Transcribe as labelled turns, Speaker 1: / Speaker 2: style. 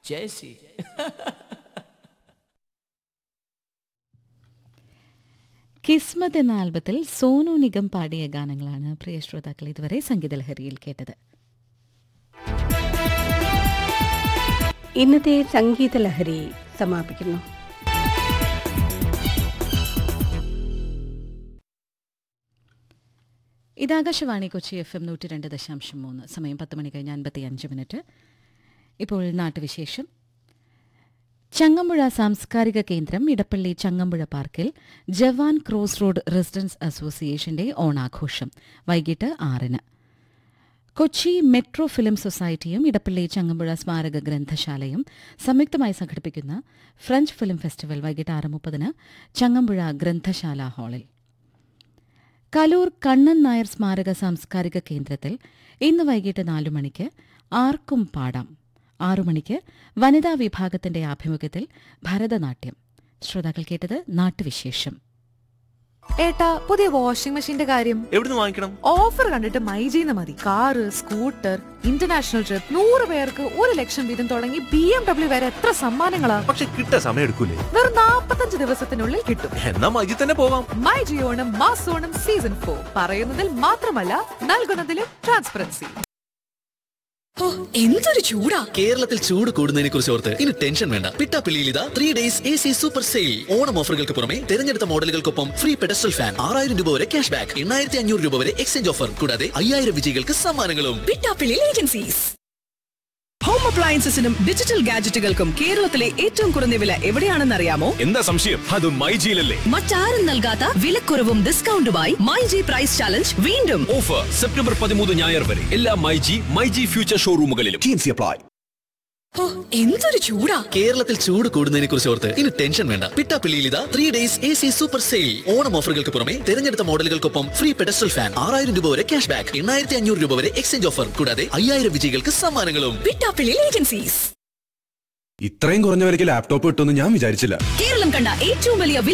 Speaker 1: ജയസി
Speaker 2: കിസ്മത്ത് എന്ന ആൽബത്തിൽ സോനു നിഗം പാടിയ ഗാനങ്ങളാണ് പ്രിയ ശ്രോതാക്കൾ ഇതുവരെ സംഗീതലഹരിയിൽ കേട്ടത്
Speaker 3: ഇന്നത്തെ സംഗീത ലഹരി സമാപിക്കുന്നു
Speaker 2: ഇത് ആകാശവാണി കൊച്ചി എഫ് എം നൂറ്റി രണ്ട് ദശാംശം മൂന്ന് സമയം പത്ത് മണി കഴിഞ്ഞ് അൻപത്തി അഞ്ച് മിനിറ്റ് ഇപ്പോൾ നാട്ടുവിശേഷം ചങ്ങമ്പുഴ സാംസ്കാരിക കേന്ദ്രം ഇടപ്പള്ളി ചങ്ങമ്പുഴ പാർക്കിൽ ജവാൻ ക്രോസ് റോഡ് റെസിഡൻസ് അസോസിയേഷന്റെ ഓണാഘോഷം വൈകിട്ട് ആറിന് കൊച്ചി മെട്രോ ഫിലിം സൊസൈറ്റിയും ഇടപ്പള്ളി ചങ്ങമ്പുഴ സ്മാരക ഗ്രന്ഥശാലയും സംയുക്തമായി സംഘടിപ്പിക്കുന്ന ഫ്രഞ്ച് ഫിലിം ഫെസ്റ്റിവൽ വൈകിട്ട് ആറ് മുപ്പതിന് ചങ്ങമ്പുഴ ഗ്രന്ഥശാല ഹാളിൽ കലൂർ കണ്ണൻ നായർ സ്മാരക സാംസ്കാരിക കേന്ദ്രത്തിൽ ഇന്ന് വൈകിട്ട് നാലു മണിക്ക് ആർക്കും പാടാം ആറു മണിക്ക് വനിതാ വിഭാഗത്തിന്റെ ആഭിമുഖ്യത്തിൽ ഭരതനാട്യം ശ്രോതാക്കൾ കേട്ടത് നാട്ടുവിശേഷം
Speaker 4: ഏട്ടാ പുതിയ വാഷിംഗ് മെഷീന്റെ കാര്യം
Speaker 5: എവിടുന്ന് വാങ്ങിക്കണം
Speaker 4: ഓഫർ കണ്ടിട്ട് മൈജീന്ന് മതി കാറ് സ്കൂട്ടർ ഇന്റർനാഷണൽ ട്രിപ്പ് നൂറ് പേർക്ക് ഒരു ലക്ഷം വീതം തുടങ്ങി ബി എം ഡബ്ല്യു വരെ എത്ര സമ്മാനങ്ങളാ
Speaker 5: പക്ഷെ കിട്ടാൻ സമയം എടുക്കൂലേ
Speaker 4: വെറും നാപ്പത്തഞ്ച് ദിവസത്തിനുള്ളിൽ കിട്ടും
Speaker 5: എന്നാ മജി തന്നെ പോവാം
Speaker 4: മൈ ജിയോണം മാസോണം സീസൺ ഫോർ പറയുന്നതിൽ മാത്രമല്ല നൽകുന്നതിലും ട്രാൻസ്പെറൻസി
Speaker 6: ഓ, എന്തൊരു ചൂടാ
Speaker 7: കേരളത്തിൽ ചൂട് കൂടുന്നതിനെ കുറിച്ച് ഓർത്ത് ഇനി ടെൻഷൻ വേണ്ട പിട്ടാപ്പിള്ളിയിൽ ഇതാ three days A C super sale Onam ഓഫറുകൾക്ക് പുറമെ തിരഞ്ഞെടുത്ത മോഡലുകൾക്കൊപ്പം ഫ്രീ പെഡസ്റ്റൽ ഫാൻ ആറായിരം രൂപ വരെ ക്യാഷ് ബാക്ക് എണ്ണായിരത്തി അഞ്ഞൂറ് രൂപ വരെ എക്സ്ചേഞ്ച് ഓഫർ കൂടാതെ അയ്യായിരം വിജയികൾക്ക് സമ്മാനങ്ങളും
Speaker 6: പിട്ടാപ്പിള്ളി ഏജൻസീസ് ഹോം അപ്ലയൻസസിനും ഡിജിറ്റൽ ഗാഡ്ജറ്റുകൾക്കും കേരളത്തിലെ ഏറ്റവും കുറഞ്ഞ വില എവിടെയാണെന്നറിയാമോ
Speaker 5: എന്താ സംശയം അത് മൈജിയിലല്ലേ
Speaker 6: മറ്റാരും നൽകാത്ത വിലക്കുറവും ഡിസ്കൗണ്ടുമായി മൈ ജി പ്രൈസ് ചാലഞ്ച് വീണ്ടും
Speaker 8: ഓഫർ സെപ്റ്റംബർ പതിമൂന്ന് ഞായർ വരെ എല്ലാ മൈജി മൈജി ഫ്യൂച്ചർ ഷോറൂമുകളിലും അപ്ലൈ
Speaker 6: ഓ, എന്തൊരു ചൂടാ
Speaker 7: കേരളത്തിൽ ചൂട് കൂടുന്നതിനെ കുറിച്ച് ഓർത്ത് ഇനി ടെൻഷൻ വേണ്ട പിട്ടാപ്പിള്ളിയിൽ ഇതാ three days A C super sale Onam ഓഫറുകൾക്ക് പുറമെ തിരഞ്ഞെടുത്ത മോഡലുകൾക്കൊപ്പം ഫ്രീ പെഡസ്റ്റൽ ഫാൻ ആറായിരം രൂപ വരെ ക്യാഷ് ബാക്ക് എണ്ണായിരത്തി അഞ്ഞൂറ് രൂപ വരെ എക്സ്ചേഞ്ച് ഓഫർ കൂടാതെ അയ്യായിരം വിജയികൾക്ക് സമ്മാനങ്ങളും
Speaker 6: പിട്ടാപ്പിള്ളി ഏജൻസീസ്
Speaker 8: ഇത്രയും കുറഞ്ഞ വിലയ്ക്ക് ലാപ്ടോപ്പ് കിട്ടുമെന്ന് ഞാൻ വിചാരിച്ചില്ല
Speaker 6: കേരളം കണ്ട ഏറ്റവും വലിയ